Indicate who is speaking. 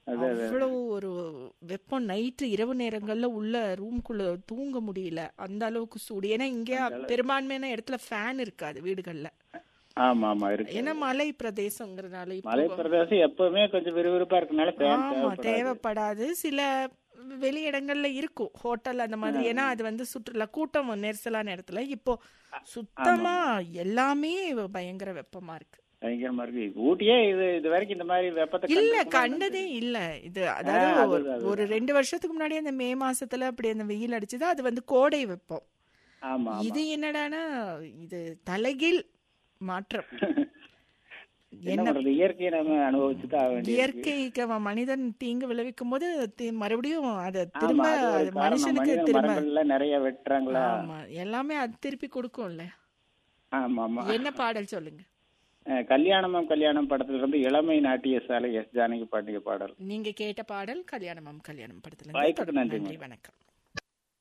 Speaker 1: அவ்வளவு ஒரு வெப்பம் நைட்டு இரவு நேரங்கள்ல உள்ள ரூம்குள்ள தூங்க முடியல அந்த அளவுக்கு சூடு ஏன்னா இங்க பெரும்பான்மையான இடத்துல ஃபேன் இருக்காது வீடுகள்ல
Speaker 2: ஆமா ஆமா இருக்கு
Speaker 1: ஏன்னா மலை பிரதேசங்கிறதுனால இப்போ
Speaker 2: மலை பிரதேசம் எப்பவுமே கொஞ்சம் விறுவிறுப்பா இருக்கனால ஃபேன்
Speaker 1: ஆமா தேவைப்படாது சில வெளியிடங்கள்ல இருக்கும் ஹோட்டல் அந்த மாதிரி ஏன்னா அது வந்து சுற்றுலா கூட்டம் நெரிசலான இடத்துல இப்போ சுத்தமா எல்லாமே பயங்கர வெப்பமா இருக்கு
Speaker 2: பயங்கரமா இருக்கு ஊட்டியே இது இது வரைக்கும் இந்த மாதிரி வெப்பத்தை
Speaker 1: இல்ல
Speaker 2: கண்டிருக்குமா?
Speaker 1: கண்டதே இல்ல இது அதாவது
Speaker 2: அது-
Speaker 1: ஒரு-
Speaker 2: அது-
Speaker 1: ஒரு ரெண்டு வருஷத்துக்கு முன்னாடி அந்த மே மாசத்துல அப்படி அந்த வெயில் அடிச்சது அது வந்து கோடை வெப்பம்
Speaker 2: ஆமா ஆமா
Speaker 1: இது என்னடானா இது தலைகீழ் மாற்றம்
Speaker 2: என்ன பண்றது இயற்கையை நம்ம அனுபவிச்சுதான் ஆக வேண்டியது
Speaker 1: இயற்கைக்கு அவன் மனிதன் தீங்கு விளைவிக்கும் போது தி- மறுபடியும் அது
Speaker 2: ஆமா
Speaker 1: திரும்ப
Speaker 2: அது ஒரு
Speaker 1: அது
Speaker 2: காரணம்.
Speaker 1: மனுஷனுக்கு
Speaker 2: மனிதன்
Speaker 1: திரும்ப
Speaker 2: மரங்கள்ல நிறைய வெட்டுறாங்களா
Speaker 1: ஆமா எல்லாமே அது திருப்பி கொடுக்கும்ல
Speaker 2: ஆமா ஆமா
Speaker 1: என்ன பாடல் சொல்லுங்க
Speaker 2: அஹ் கல்யாணமாம் கல்யாணம் படத்துல இருந்து இளமை நாட்டிய சாலை எஸ் ஜானகி பாண்டிய பாடல்
Speaker 1: நீங்க கேட்ட பாடல் கல்யாணமாம் கல்யாணம் படத்துல இருந்து
Speaker 2: வாய்ப்புக்கு
Speaker 1: தொடர்.
Speaker 2: நன்றி,
Speaker 1: நன்றி வணக்கம்